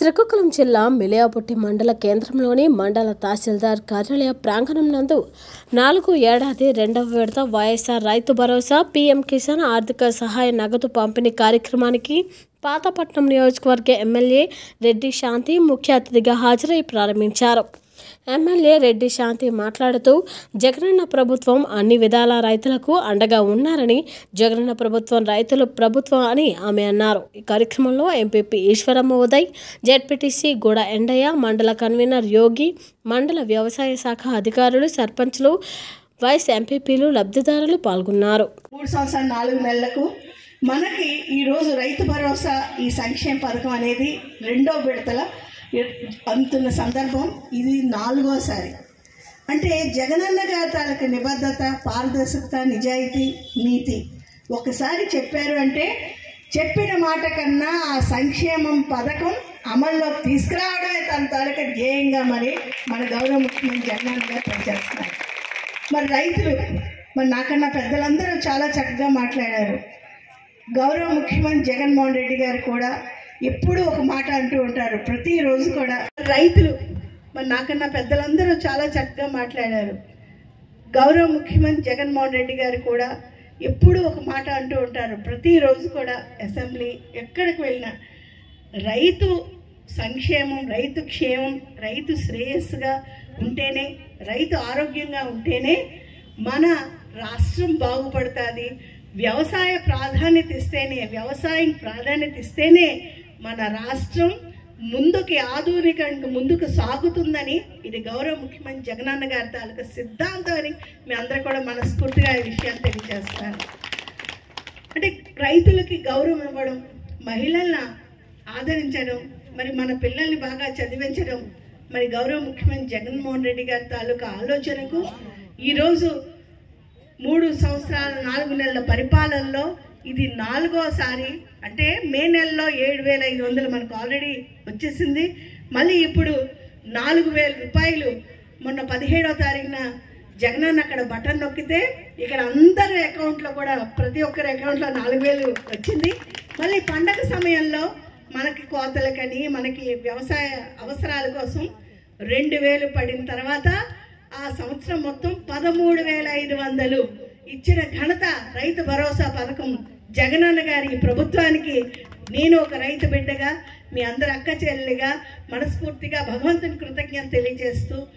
శ్రీకాకుళం జిల్లా మిలియాపుట్టి మండల కేంద్రంలోని మండల తహసీల్దార్ కార్యాలయ ప్రాంగణం నందు నాలుగు ఏడాది రెండవ విడత వైఎస్ఆర్ రైతు భరోసా పీఎం కిసాన్ ఆర్థిక సహాయ నగదు పంపిణీ కార్యక్రమానికి పాతపట్నం నియోజకవర్గ ఎమ్మెల్యే రెడ్డి శాంతి ముఖ్య అతిథిగా హాజరై ప్రారంభించారు ఎమ్మెల్యే రెడ్డి శాంతి మాట్లాడుతూ జగనన్న ప్రభుత్వం అన్ని విధాల రైతులకు అండగా ఉన్నారని జగనన్న ప్రభుత్వం రైతుల ప్రభుత్వం అని ఆమె అన్నారు ఈ కార్యక్రమంలో ఎంపీపీ ఈశ్వరమ్మ ఉదయ్ జెడ్పీటీసీ గూడ ఎండయ్య మండల కన్వీనర్ యోగి మండల వ్యవసాయ శాఖ అధికారులు సర్పంచ్లు వైస్ ఎంపీపీలు లబ్ధిదారులు పాల్గొన్నారు మూడు సంవత్సరాలు నాలుగు నెలలకు మనకి ఈరోజు రైతు భరోసా ఈ సంక్షేమ పథకం అనేది రెండో విడతల అందుతున్న సందర్భం ఇది నాలుగోసారి అంటే జగనన్న గారి తాలూకు నిబద్ధత పారదర్శకత నిజాయితీ నీతి ఒకసారి చెప్పారు అంటే చెప్పిన మాట కన్నా ఆ సంక్షేమం పథకం అమల్లోకి తీసుకురావడమే తన తాలూకా ధ్యేయంగా మరి మన గౌరవ ముఖ్యమంత్రి జగనన్న గారు పనిచేస్తున్నారు మరి రైతులు మరి నాకన్నా పెద్దలందరూ చాలా చక్కగా మాట్లాడారు గౌరవ ముఖ్యమంత్రి జగన్మోహన్ రెడ్డి గారు కూడా ఎప్పుడూ ఒక మాట అంటూ ఉంటారు ప్రతిరోజు కూడా రైతులు మరి నాకన్నా పెద్దలందరూ చాలా చక్కగా మాట్లాడారు గౌరవ ముఖ్యమంత్రి జగన్మోహన్ రెడ్డి గారు కూడా ఎప్పుడూ ఒక మాట అంటూ ఉంటారు ప్రతిరోజు కూడా అసెంబ్లీ ఎక్కడికి వెళ్ళినా రైతు సంక్షేమం రైతు క్షేమం రైతు శ్రేయస్సుగా ఉంటేనే రైతు ఆరోగ్యంగా ఉంటేనే మన రాష్ట్రం బాగుపడుతుంది వ్యవసాయ ప్రాధాన్యత ఇస్తేనే వ్యవసాయం ప్రాధాన్యత ఇస్తేనే మన రాష్ట్రం ముందుకి ఆధునికంగా ముందుకు సాగుతుందని ఇది గౌరవ ముఖ్యమంత్రి జగనన్న గారి తాలూకా సిద్ధాంతం అని మీ అందరూ కూడా మనస్ఫూర్తిగా ఈ విషయాన్ని తెలియజేస్తాను అంటే రైతులకి గౌరవం ఇవ్వడం మహిళలను ఆదరించడం మరి మన పిల్లల్ని బాగా చదివించడం మరి గౌరవ ముఖ్యమంత్రి జగన్మోహన్ రెడ్డి గారి తాలూకా ఆలోచనకు ఈరోజు మూడు సంవత్సరాల నాలుగు నెలల పరిపాలనలో ఇది నాలుగోసారి అంటే మే నెలలో ఏడు వేల ఐదు వందలు మనకు ఆల్రెడీ వచ్చేసింది మళ్ళీ ఇప్పుడు నాలుగు వేల రూపాయలు మొన్న పదిహేడవ తారీఖున జగనన్న అక్కడ బటన్ నొక్కితే ఇక్కడ అందరి అకౌంట్లో కూడా ప్రతి ఒక్కరి అకౌంట్లో నాలుగు వేలు వచ్చింది మళ్ళీ పండగ సమయంలో మనకి కోతలకని మనకి వ్యవసాయ అవసరాల కోసం రెండు వేలు పడిన తర్వాత ఆ సంవత్సరం మొత్తం పదమూడు వేల ఐదు వందలు ఇచ్చిన ఘనత రైతు భరోసా పథకం జగనన్న గారి ప్రభుత్వానికి నేను ఒక రైతు బిడ్డగా మీ అందరి అక్క చెల్లెలిగా మనస్ఫూర్తిగా భగవంతుని కృతజ్ఞత తెలియజేస్తూ